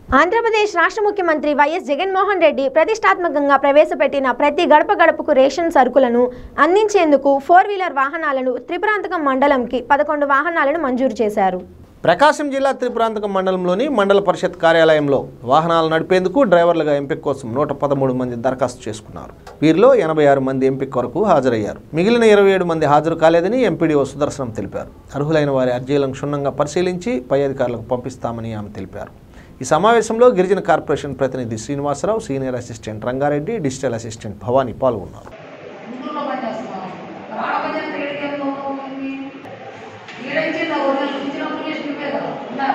ఆంధ్రప్రదేశ్ రాష్ట్ర ముఖ్యమంత్రి వైఎస్ జగన్మోహన్ రెడ్డి ప్రతిష్టాత్మకంగా ప్రవేశపెట్టిన ప్రతి గడప గడపకు రేషన్ సరుకులను అందించేందుకు ఫోర్ వీలర్ వాహనాలను త్రిపురాంతకం మండలంకి పదకొండు వాహనాలను మంజూరు చేశారు ప్రకాశం జిల్లా త్రిపురాంతకం మండలంలోని మండల పరిషత్ కార్యాలయంలో వాహనాలు నడిపేందుకు డ్రైవర్లుగా ఎంపిక కోసం నూట పదమూడు మంది దరఖాస్తు చేసుకున్నారు వీరిలో ఎనభై ఆరు మంది ఎంపిక కొరకు హాజరయ్యారు మిగిలిన ఇరవై ఏడు మంది హాజరు కాలేదని ఎంపీడీఓ సుదర్శనం తెలిపారు అర్హులైన వారి అర్జీలను క్షుణ్ణంగా పరిశీలించి పై అధికారులకు పంపిస్తామని ఆమె తెలిపారు ఈ సమావేశంలో గిరిజన కార్పొరేషన్ ప్రతినిధి Srinivasarao senior assistant Rangareddy digital assistant Bhavani పాల్గొన్నారు గుంటూరులో పనిచేస్తున్నాం మరి ఆడ పనిచేస్తే ఏడికి ఏం లోపం ఉంది ఈడైతే నా ఒరిజినల్ ఇచ్చిన పోలీస్ ఇవే కదా ఉన్నాయా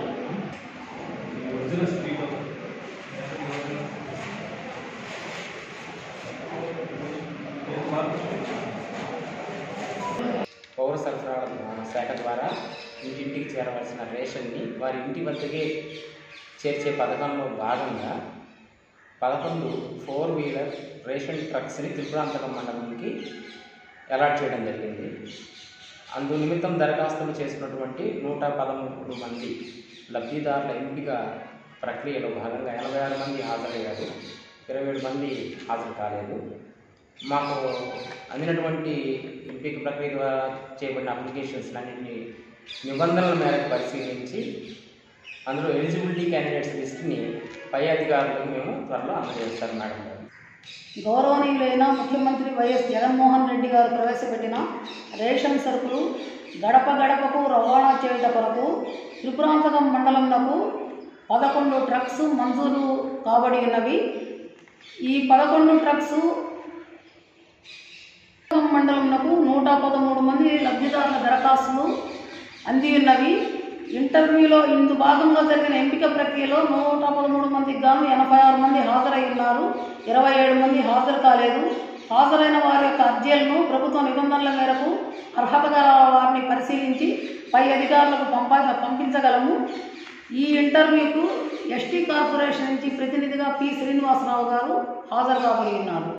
పౌర సరఫరాల శాఖ ద్వారా ఇంటింటికి చేరవలసిన రేషన్ని వారి ఇంటి వద్దకే చేర్చే పథకంలో భాగంగా పదకొండు ఫోర్ వీలర్ రేషన్ ట్రక్స్ని త్రిపురాంతకం మండలంకి అలాట్ చేయడం జరిగింది అందు నిమిత్తం దరఖాస్తులు చేసినటువంటి నూట పదమూడు మంది లబ్ధిదారుల ఎంపిక ప్రక్రియలో భాగంగా ఎనభై ఆరు మంది హాజరయ్యారు ఇరవై ఏడు మంది హాజరు కాలేదు మాకు అందినటువంటి ఎంపిక ప్రక్రియ ద్వారా చేయబడిన అప్లికేషన్స్ అన్నింటినీ నిబంధనల మేరకు పరిశీలించి అందులో ఎలిజిబిలిటీ క్యాండిడేట్స్ లిస్ట్ని పై అధికారులకు మేము త్వరలో అందజేస్తాం మేడం గారు గౌరవనీయులైన ముఖ్యమంత్రి వైఎస్ జగన్మోహన్ రెడ్డి గారు ప్రవేశపెట్టిన రేషన్ సరుకులు గడప గడపకు రవాణా చేయట కొరకు త్రిపురాంతకం మండలంలో పదకొండు ట్రక్స్ మంజూరు కాబడి ఉన్నవి ఈ పదకొండు ట్రక్స్ మండలంలో నూట పదమూడు మంది లబ్ధిదారుల దరఖాస్తులు అంది ఉన్నవి ఇంటర్వ్యూలో ఇందు భాగంగా జరిగిన ఎంపిక ప్రక్రియలో నూట పదమూడు మందికి గాను ఎనభై ఆరు మంది హాజరై ఉన్నారు ఇరవై ఏడు మంది హాజరు కాలేదు హాజరైన వారి యొక్క అర్జీలను ప్రభుత్వ నిబంధనల మేరకు అర్హత గల వారిని పరిశీలించి పై అధికారులకు పంప పంపించగలము ఈ ఇంటర్వ్యూకు ఎస్టీ కార్పొరేషన్ నుంచి ప్రతినిధిగా పి శ్రీనివాసరావు గారు హాజరు కాబడి ఉన్నారు